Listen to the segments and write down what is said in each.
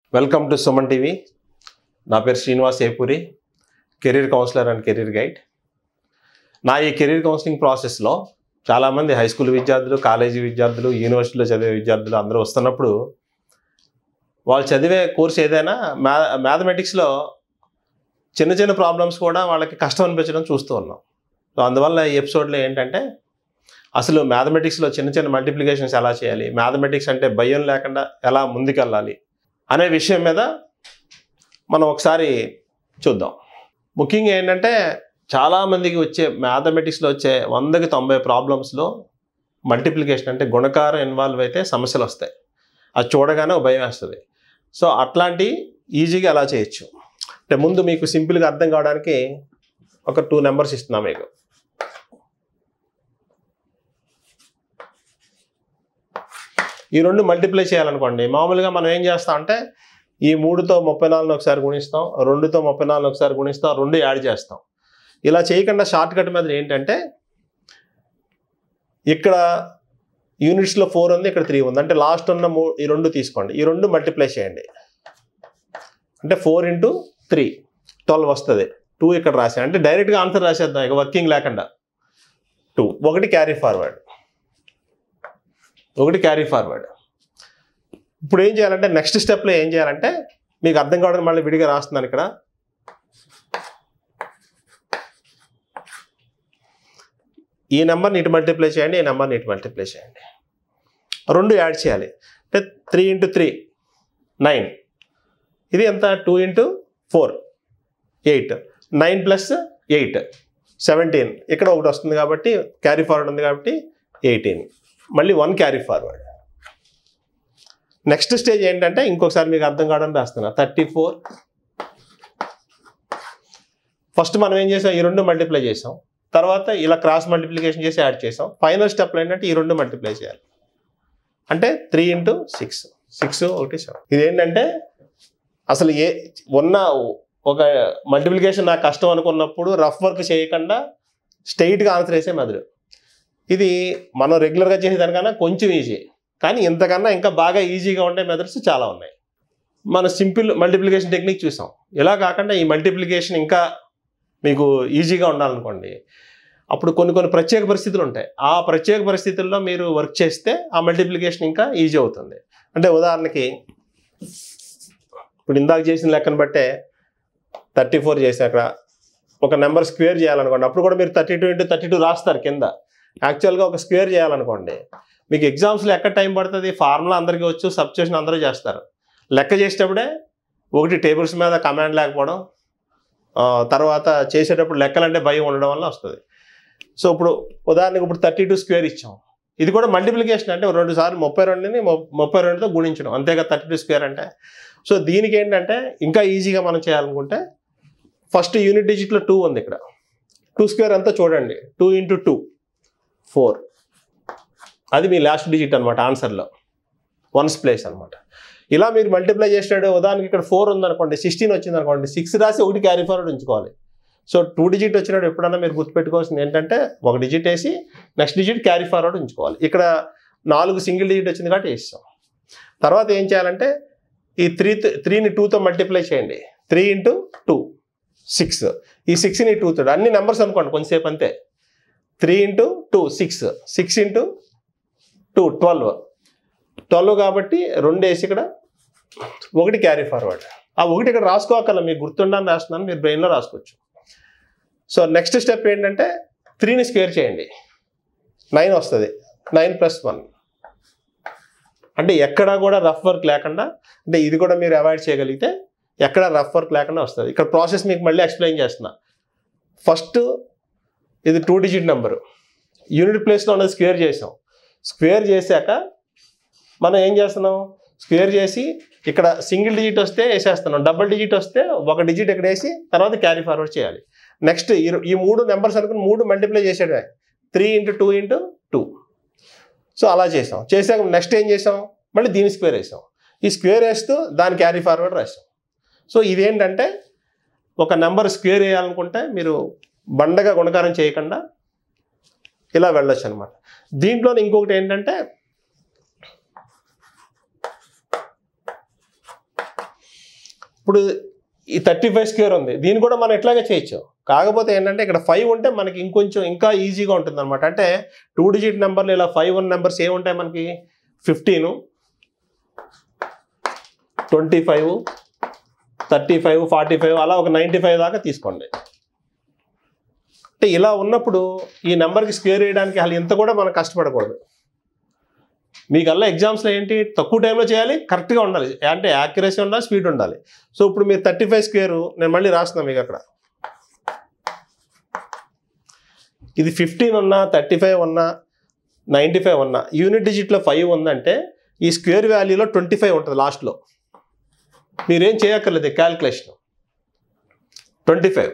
welcome to Suman TV నా పేరు Srinivas Epuri career counsellor and career guide నా ఈ కెరీర్ కౌన్సిలింగ్ ప్రాసెస్లో చాలామంది హై స్కూల్ విద్యార్థులు కాలేజీ విద్యార్థులు యూనివర్సిటీలో చదివే విద్యార్థులు అందరూ వస్తున్నప్పుడు వాళ్ళు చదివే కోర్స్ ఏదైనా మ్యా మ్యాథమెటిక్స్లో చిన్న చిన్న ప్రాబ్లమ్స్ కూడా వాళ్ళకి కష్టం అనిపించడం చూస్తూ ఉన్నాం సో అందువల్ల ఈ ఎపిసోడ్లో ఏంటంటే అసలు మ్యాథమెటిక్స్లో చిన్న చిన్న మల్టిప్లికేషన్స్ ఎలా చేయాలి మ్యాథమెటిక్స్ అంటే భయం లేకుండా ఎలా ముందుకెళ్ళాలి అనే విషయం మీద మనం ఒకసారి చూద్దాం ముఖ్యంగా ఏంటంటే చాలామందికి వచ్చే మ్యాథమెటిక్స్లో వచ్చే వందకి తొంభై ప్రాబ్లమ్స్లో మల్టిప్లికేషన్ అంటే గుణకారం ఇన్వాల్వ్ అయితే సమస్యలు వస్తాయి అది చూడగానే ఒక భయం వేస్తుంది సో అట్లాంటి ఈజీగా ఎలా చేయొచ్చు అంటే ముందు మీకు సింపుల్గా అర్థం కావడానికి ఒక టూ నెంబర్స్ ఇస్తున్నా మీకు ఈ రెండు మల్టిప్లై చేయాలనుకోండి మామూలుగా మనం ఏం చేస్తాం అంటే ఈ మూడుతో ముప్పై నాలుగు ఒకసారి గుణిస్తాం రెండుతో ముప్పై నాలుగు ఒకసారి గుణిస్తాం రెండు యాడ్ చేస్తాం ఇలా చేయకుండా షార్ట్ కట్ మెథడ్ ఏంటంటే ఇక్కడ యూనిట్స్లో ఫోర్ ఉంది ఇక్కడ త్రీ ఉంది అంటే లాస్ట్ ఉన్న మూ ఈ రెండు తీసుకోండి ఈ రెండు మల్టిప్లై చేయండి అంటే ఫోర్ ఇంటూ త్రీ ట్వెల్వ్ వస్తుంది టూ ఇక్కడ రాసా అంటే డైరెక్ట్గా ఆన్సర్ రాసేద్దాం ఇక వర్కింగ్ లేకుండా టూ ఒకటి క్యారీ ఫార్వర్డ్ ఒకటి క్యారీ ఫార్వర్డ్ ఇప్పుడు ఏం చేయాలంటే నెక్స్ట్ స్టెప్లో ఏం చేయాలంటే మీకు అర్థం కావడానికి మళ్ళీ విడిగా రాస్తున్నాను ఇక్కడ ఈ నెంబర్ని ఇటు మల్టిప్లై చేయండి ఈ నెంబర్ని ఇటు మల్టిప్లై చేయండి రెండు యాడ్ చేయాలి అంటే త్రీ ఇంటూ త్రీ నైన్ ఇది ఎంత two into four eight nine plus eight seventeen ఇక్కడ ఒకటి వస్తుంది కాబట్టి క్యారీ ఫార్వర్డ్ ఉంది కాబట్టి ఎయిటీన్ మళ్ళీ one carry forward next stage ఏంటంటే ఇంకొకసారి మీకు అర్థం కావడానికి రాస్తున్నా థర్టీ ఫోర్ ఫస్ట్ మనం ఏం చేసాం ఈ రెండు మల్టిప్లై చేసాం తర్వాత ఇలా క్రాస్ మల్టిప్లికేషన్ చేసి యాడ్ చేసాం ఫైనల్ స్టెప్లో ఏంటంటే ఈ రెండు మల్టిప్లై చేయాలి అంటే త్రీ ఇంటూ సిక్స్ సిక్స్ ఒకటి సెవెన్ ఇది ఏంటంటే అసలు ఏ ఉన్న ఒక మల్టిప్లికేషన్ నాకు కష్టం అనుకున్నప్పుడు రఫ్ వర్క్ చేయకుండా స్ట్రైట్గా ఆన్సర్ వేసే మెథడ్ ఇది మనం రెగ్యులర్గా చేసేదానికన్నా కొంచెం ఈజీ కానీ ఇంతకన్నా ఇంకా బాగా ఈజీగా ఉండే మెథడ్స్ చాలా ఉన్నాయి మన సింపుల్ మల్టిప్లికేషన్ టెక్నిక్ చూసాం ఇలా కాకుండా ఈ మల్టిప్లికేషన్ ఇంకా మీకు ఈజీగా ఉండాలనుకోండి అప్పుడు కొన్ని కొన్ని ప్రత్యేక పరిస్థితులు ఉంటాయి ఆ ప్రత్యేక పరిస్థితుల్లో మీరు వర్క్ చేస్తే ఆ మల్టిప్లికేషన్ ఇంకా ఈజీ అవుతుంది అంటే ఉదాహరణకి ఇప్పుడు ఇందాక చేసిన లెక్కను బట్టే థర్టీ ఫోర్ చేశాక ఒక నెంబర్ స్క్వేర్ చేయాలనుకోండి అప్పుడు కూడా మీరు thirty two into thirty two రాస్తారు కింద యాక్చువల్గా ఒక స్క్వేర్ చేయాలనుకోండి మీకు ఎగ్జామ్స్లో ఎక్కడ టైం పడుతుంది ఫార్ములా అందరికీ వచ్చు సబ్స్టేషన్ అందరూ చేస్తారు లెక్క చేసేటప్పుడే ఒకటి టేబుల్స్ మీద కమాండ్ లేకపోవడం ఆ, తర్వాత చేసేటప్పుడు లెక్కలంటే భయం ఉండడం వల్ల వస్తుంది సో ఇప్పుడు ఉదాహరణకు ఇప్పుడు థర్టీ టూ స్క్వేర్ ఇచ్చాం ఇది కూడా మల్టిప్లికేషన్ అంటే రెండు సార్లు ముప్పై రెండుని ము- ముప్పై రెండుతో గుణించడం అంతేగా థర్టీ టూ స్క్వేర్ అంటే సో దీనికి ఏంటంటే ఇంకా ఈజీగా మనం చేయాలనుకుంటే ఫస్ట్ యూనిట్ డిజిట్లో టూ ఉంది ఇక్కడ టూ స్క్వేర్ అంతా చూడండి టూ ఇంటూ టూ ఫోర్ అది మీ లాస్ట్ డిజిట్ అనమాట ఆన్సర్లో వన్స్ ప్లేస్ అనమాట ఇలా మీరు మల్టిప్లై చేసాడు ఉదాహరణకి ఇక్కడ ఫోర్ ఉందనుకోండి సిక్స్టీన్ వచ్చింది అనుకోండి సిక్స్ రాసి ఒకటి క్యారీ ఫార్వర్డ్ ఉంచుకోవాలి సో టూ డిజిట్ వచ్చినప్పుడు ఎప్పుడన్నా మీరు గుర్తుపెట్టుకోవాల్సింది ఏంటంటే ఒక డిజిట్ వేసి నెక్స్ట్ డిజిట్ క్యారీ ఫార్వర్డ్ ఉంచుకోవాలి ఇక్కడ నాలుగు సింగిల్ డిజిట్ వచ్చింది కాబట్టి వేస్తాం తర్వాత ఏం చేయాలంటే ఈ త్రీ త్రీని టూతో మల్టిప్లై చేయండి త్రీ ఇంటూ టూ సిక్స్ ఈ సిక్స్ని టూ తో అన్ని నెంబర్స్ అనుకోండి కొంచెంసేపు అంతే three into two six six into two twelve twelve కాబట్టి రెండు వేసి ఇక్కడ ఒకటి క్యారీ ఫార్వర్డ్ ఆ ఒకటి ఇక్కడ రాసుకోకల్లా మీకు గుర్తుండని రాస్తున్నాను మీరు బ్రెయిన్లో రాసుకోవచ్చు సో నెక్స్ట్ స్టెప్ ఏంటంటే త్రీని స్క్వేర్ చేయండి నైన్ వస్తుంది నైన్ ప్లస్ వన్ అంటే ఎక్కడా కూడా రఫ్ వర్క్ లేకుండా అంటే ఇది కూడా మీరు అవాయిడ్ చేయగలిగితే ఎక్కడ రఫ్ వర్క్ లేకుండా వస్తుంది ఇక్కడ ప్రాసెస్ మీకు మళ్ళీ ఎక్స్ప్లెయిన్ చేస్తున్నా ఫస్ట్ ఇది టూ డిజిట్ నెంబరు యూనిట్ ప్లేస్లో ఉన్నది స్క్వేర్ చేసాం స్క్వేర్ చేశాక మనం ఏం చేస్తున్నాం స్క్వేర్ చేసి ఇక్కడ సింగిల్ డిజిట్ వస్తే వేసేస్తున్నాం డబుల్ డిజిట్ వస్తే ఒక డిజిట్ ఇక్కడ వేసి తర్వాత క్యారీ ఫార్వర్డ్ చేయాలి నెక్స్ట్ ఈ ఈ మూడు నెంబర్స్ అనుకుని మూడు మల్టిప్లై చేసేయడమే three into two into two so అలా చేసాం చేసాక నెక్స్ట్ ఏం చేసాం మళ్ళీ దీని స్క్వేర్ వేసాం ఈ స్క్వేర్ వేస్తూ దాని క్యారీ ఫార్వర్డ్ రాసాం సో ఇదేంటంటే ఒక నెంబర్ స్క్వేర్ వేయాలనుకుంటే మీరు బండగా గుణకారం చేయకుండా ఇలా వెళ్ళొచ్చు అనమాట దీంట్లో ఇంకొకటి ఏంటంటే ఇప్పుడు ఈ థర్టీ ఫైవ్ స్క్వేర్ ఉంది దీన్ని కూడా మనం ఇట్లాగే చేయొచ్చు కాకపోతే ఏంటంటే ఇక్కడ ఫైవ్ ఉంటే మనకి ఇంకొంచెం ఇంకా ఈజీగా ఉంటుంది అనమాట అంటే టూ డిజిట్ నెంబర్లు ఇలా ఫైవ్ వన్ నెంబర్స్ ఏముంటాయి మనకి fifteen twenty five thirty five forty five అలా ఒక నైంటీ ఫైవ్ దాకా తీసుకోండి అంటే ఇలా ఉన్నప్పుడు ఈ నెంబర్కి స్క్వేర్ వేయడానికి అసలు ఇంత కూడా మనం కష్టపడకూడదు మీకల్లా ఎగ్జామ్స్లో ఏంటి తక్కువ టైంలో చేయాలి కరెక్ట్గా ఉండాలి అంటే యాక్యురసీ ఉండాలి స్పీడ్ ఉండాలి సో ఇప్పుడు మీరు థర్టీ ఫైవ్ స్క్వేర్ నేను మళ్ళీ రాస్తున్నాను మీకు అక్కడ ఇది ఫిఫ్టీన్ ఉన్నా థర్టీ ఫైవ్ ఉన్నా నైంటీ ఫైవ్ ఉన్నా యూనిట్ డిజిట్లో ఫైవ్ ఉందంటే ఈ స్క్వేర్ వాల్యూలో ట్వంటీ ఫైవ్ ఉంటుంది లాస్ట్లో మీరేం చేయక్కర్లేదు క్యాల్కులేషన్ ట్వంటీ ఫైవ్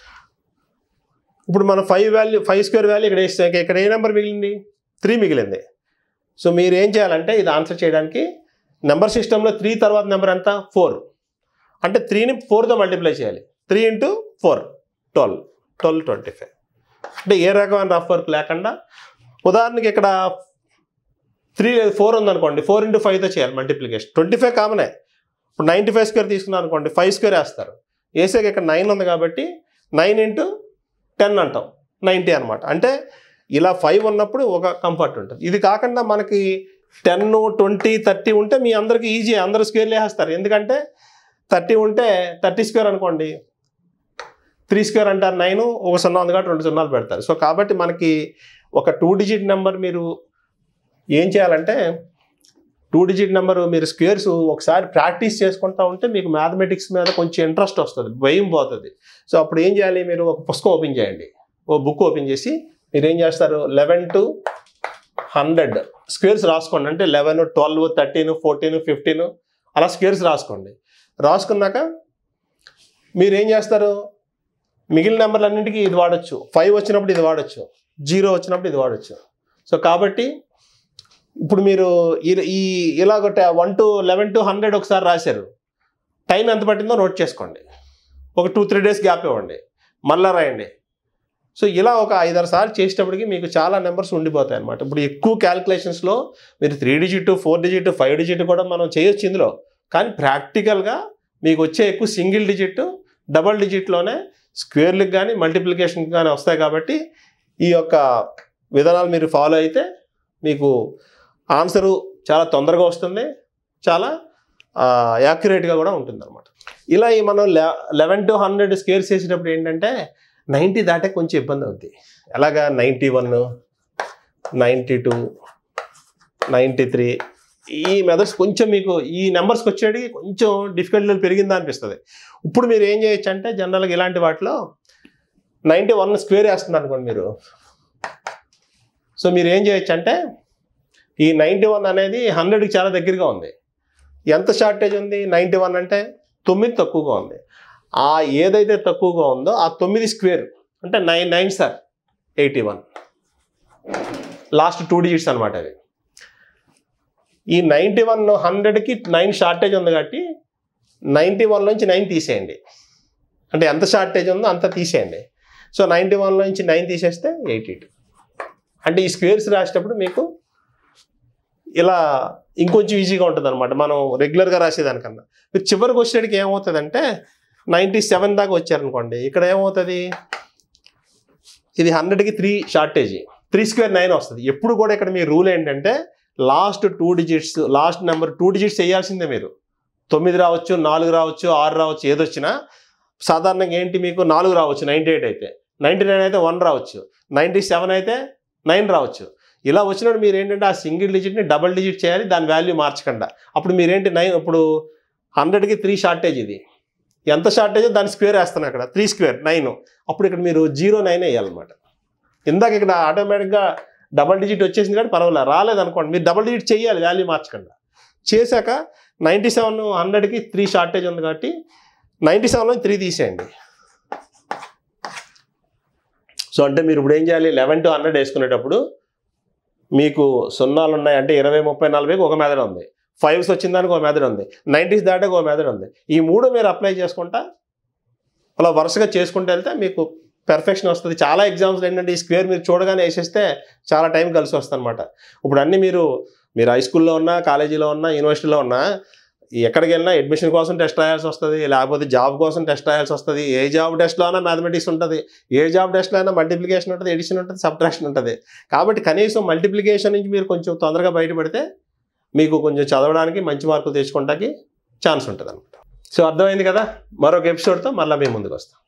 ఇప్పుడు మనం five value five square value ఇక్కడ వేస్తే ఇక్కడ ఏ నెంబర్ మిగిలింది త్రీ మిగిలింది సో మీరు ఏం చేయాలంటే ఇది ఆన్సర్ చేయడానికి నెంబర్ సిస్టంలో త్రీ తర్వాత నెంబర్ ఎంత ఫోర్ అంటే త్రీని ఫోర్తో మల్టిప్లై చేయాలి three into four twelve twelve twenty five అంటే ఏ రకమైన రఫ్ వర్క్ లేకుండా ఉదాహరణకి ఇక్కడ త్రీ ఫోర్ ఉందనుకోండి ఫోర్ ఇంటూ ఫైవ్తో చేయాలి మల్టిప్లికేషన్ ట్వంటీ ఫైవ్ కామనే ఇప్పుడు నైంటీ ఫైవ్ స్క్వేర్ తీసుకున్నారు అనుకోండి ఫైవ్ స్క్వేర్ వేస్తారు వేసాక ఇక్కడ నైన్ ఉంది కాబట్టి నైన్ ఇంటూ టెన్ అంటాం నైంటీ అనమాట అంటే ఇలా ఫైవ్ ఉన్నప్పుడు ఒక కంఫర్ట్ ఉంటుంది ఇది కాకుండా మనకి టెన్ ట్వంటీ థర్టీ ఉంటే మీ అందరికి ఈజీ అందరూ స్క్వేర్లు వేసేస్తారు ఎందుకంటే థర్టీ ఉంటే థర్టీ స్క్వేర్ అనుకోండి త్రీ స్క్వేర్ అంటారు నైన్ ఒక సున్నా ఉంది కాబట్టి రెండు సున్నాలు పెడతారు సో కాబట్టి మనకి ఒక టూ డిజిట్ నెంబర్ మీరు ఏం చేయాలంటే టూ డిజిట్ నెంబర్ మీరు స్క్వేర్స్ ఒకసారి ప్రాక్టీస్ చేసుకుంటా ఉంటే మీకు మ్యాథమెటిక్స్ మీద కొంచెం ఇంట్రెస్ట్ వస్తుంది భయం పోతుంది సో అప్పుడు ఏం చేయాలి మీరు ఒక పుస్తకం ఓపెన్ చేయండి ఓ బుక్ ఓపెన్ చేసి మీరు ఏం చేస్తారు లెవెన్ టు హండ్రెడ్ స్క్వేర్స్ రాసుకోండి అంటే eleven twelve thirteen fourteen fifteen అలా స్క్వేర్స్ రాసుకోండి రాసుకున్నాక మీరు ఏం చేస్తారు మిగిలిన నెంబర్లన్నింటికి ఇది వాడచ్చు ఫైవ్ వచ్చినప్పుడు ఇది వాడచ్చు జీరో వచ్చినప్పుడు ఇది వాడచ్చు సో కాబట్టి ఇప్పుడు మీరు ఈ- ఈ ఇలాగ one to eleven to hundred ఒకసారి రాశారు టైం ఎంత పట్టిందో నోట్ చేసుకోండి ఒక టూ త్రీ డేస్ గ్యాప్ ఇవ్వండి మళ్ళా రాయండి సో ఇలా ఒక ఐదారు సార్లు చేసేటప్పటికి మీకు చాలా నెంబర్స్ ఉండిపోతాయి అనమాట ఇప్పుడు ఎక్కువ క్యాల్కులేషన్స్లో మీరు three digit four digit five digit కూడా మనం చేయొచ్చు ఇందులో కానీ ప్రాక్టికల్గా మీకు వచ్చే ఎక్కువ సింగిల్ డిజిట్ డబల్ డిజిట్లోనే స్క్వేర్లకు కానీ మల్టిప్లికేషన్కి కానీ వస్తాయి కాబట్టి ఈ యొక్క విధానాలు మీరు ఫాలో అయితే మీకు ఆన్సరు చాలా తొందరగా వస్తుంది చాలా యాక్యురేట్గా కూడా ఉంటుంది అనమాట ఇలా ఈ మనం లెవెన్ టు హండ్రెడ్ స్కేర్స్ చేసేటప్పుడు ఏంటంటే నైంటీ దాటే కొంచెం ఇబ్బంది అవుద్ది ఎలాగా ninety one ninety two ninety three ఈ మెథడ్స్ కొంచెం మీకు ఈ నెంబర్స్కి వచ్చేటి కొంచెం డిఫికల్టీ పెరిగిందా అనిపిస్తుంది ఇప్పుడు మీరు ఏం చేయొచ్చు అంటే జనరల్గా ఇలాంటి వాటిలో నైంటీ వన్ స్క్వేర్ వేస్తున్నారు అనుకోండి మీరు సో మీరు ఏం చేయొచ్చు అంటే ఈ నైంటీ వన్ అనేది హండ్రెడ్కి చాలా దగ్గరగా ఉంది ఎంత షార్టేజ్ ఉంది నైంటీ వన్ అంటే తొమ్మిది తక్కువగా ఉంది ఆ ఏదైతే తక్కువగా ఉందో ఆ తొమ్మిది స్క్వేర్ అంటే nine nine sir eighty one last two digits అనమాట అది ఈ నైంటీ వన్ హండ్రెడ్కి నైన్ షార్టేజ్ ఉంది కాబట్టి నైంటీ వన్ నుంచి నైన్ తీసేయండి అంటే ఎంత షార్టేజ్ ఉందో అంత తీసేయండి సో నైంటీ వన్ నుంచి నైన్ తీసేస్తే ఎయిటీ టూ అంటే ఈ స్క్వేర్స్ రాసేటప్పుడు మీకు ఇలా ఇంకొంచెం ఈజీగా ఉంటుంది అనమాట మనం రెగ్యులర్గా రాసేదానికన్నా మీరు చివరికి వచ్చేటికి ఏమవుతుందంటే నైంటీ సెవెన్ దాకా వచ్చారనుకోండి ఇక్కడ ఏమవుతుంది ఇది హండ్రెడ్కి three shortage three square nine వస్తుంది ఎప్పుడు కూడా ఇక్కడ మీ రూల్ ఏంటంటే last two digits last number two digits వేయాల్సిందే మీరు తొమ్మిది రావచ్చు నాలుగు రావచ్చు ఆరు రావచ్చు ఏదొచ్చినా సాధారణంగా ఏంటి మీకు నాలుగు రావచ్చు నైంటీ ఎయిట్ అయితే నైంటీ నైన్ అయితే వన్ రావచ్చు నైంటీ సెవెన్ అయితే నైన్ రావచ్చు ఇలా వచ్చినప్పుడు మీరు ఏంటంటే ఆ సింగిల్ డిజిట్ని డబల్ డిజిట్ చేయాలి దాని వాల్యూ మార్చకుండా అప్పుడు మీరేంటి నైన్ ఇప్పుడు హండ్రెడ్కి త్రీ షార్టేజ్ ఇది ఎంత షార్టేజ్ దాని స్క్వేర్ వేస్తాను అక్కడ త్రీ స్క్వేర్ నైన్ అప్పుడు ఇక్కడ మీరు జీరో నైన్ వేయాలన్నమాట ఇందాక ఇక్కడ ఆటోమేటిక్గా డబల్ డిజిట్ వచ్చేసింది కానీ పర్వాలేదు రాలేదు అనుకోండి మీరు డబల్ డిజిట్ చేయాలి వాల్యూ మార్చకుండా చేశాక నైంటీ సెవెన్ హండ్రెడ్కి త్రీ షార్టేజ్ ఉంది కాబట్టి నైంటీ సెవెన్లో త్రీ తీసేయండి సో అంటే మీరు ఇప్పుడు ఏం చేయాలి లెవెన్ టు హండ్రెడ్ వేసుకునేటప్పుడు మీకు సున్నాలు ఉన్నాయి అంటే ఇరవై ముప్పై నలభైకి ఒక మెథడ్ ఉంది ఫైవ్స్ వచ్చిన దానికి ఒక మెథడ్ ఉంది నైంటీస్ దాటాక ఒక మెథడ్ ఉంది ఈ మూడు మీరు అప్లై చేసుకుంటా అలా వరుసగా చేసుకుంటూ వెళ్తే మీకు పెర్ఫెక్షన్ వస్తుంది చాలా ఎగ్జామ్స్ ఏంటంటే ఈ స్క్వేర్ మీరు చూడగానే వేసేస్తే చాలా టైం కలిసి వస్తుంది అనమాట ఇప్పుడు అన్నీ మీరు మీరు హై స్కూల్లో ఉన్నా కాలేజీలో ఉన్నా యూనివర్సిటీలో ఉన్నా ఎక్కడికి వెళ్ళినా అడ్మిషన్ కోసం టెస్ట్ రాయాల్సి వస్తుంది లేకపోతే జాబ్ కోసం టెస్ట్ రాయాల్సి వస్తుంది ఏ జాబ్ టెస్ట్లో అయినా మ్యాథమెటిక్స్ ఉంటుంది ఏ జాబ్ టెస్ట్లో అయినా మల్టిప్లికేషన్ ఉంటుంది ఎడిషన్ ఉంటుంది సబ్ట్రాక్షన్ ఉంటుంది కాబట్టి కనీసం మల్టిప్లికేషన్ నుంచి మీరు కొంచెం తొందరగా బయటపడితే మీకు కొంచెం చదవడానికి మంచి మార్కులు తెచ్చుకోవడానికి ఛాన్స్ ఉంటుంది అనమాట సో అర్థమైంది కదా మరొక ఎపిసోడ్తో మళ్ళీ మేము ముందుకు వస్తాం